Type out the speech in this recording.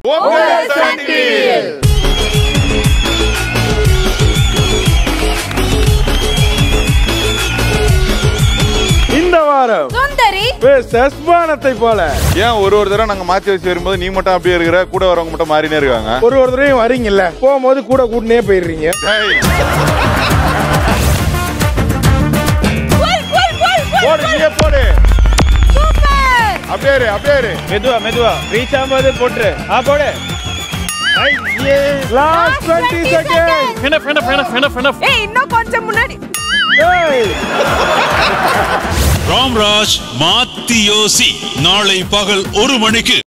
இந்த வாரம் சுந்தரி சஸ்பானத்தை போல ஏன் ஒரு ஒரு தடவை நாங்க மாத்தி வச்சு வரும்போது நீ மட்டும் அப்படியே இருக்கிற கூட வரவங்க மட்டும் மாறினே இருக்காங்க ஒரு ஒரு தடவையும் வரீங்கல்ல போகும்போது கூட கூட்டினே போயிடுறீங்க டேய், குல், குல், குல், குல், போடு நீயே போடு சூப்பர் அப்படியே இரு அப்படியே இரு மெதுவா மெதுவா ரீச் ஆகும்போது போட்டுரு ஆ போடு ஐயே last 20 second enough enough enough enough enough ஏய் இன்னும் கொஞ்சம் முன்னாடி ராம்ராஜ் மாத்தி யோசி நாளை பகல் ஒரு மணிக்கு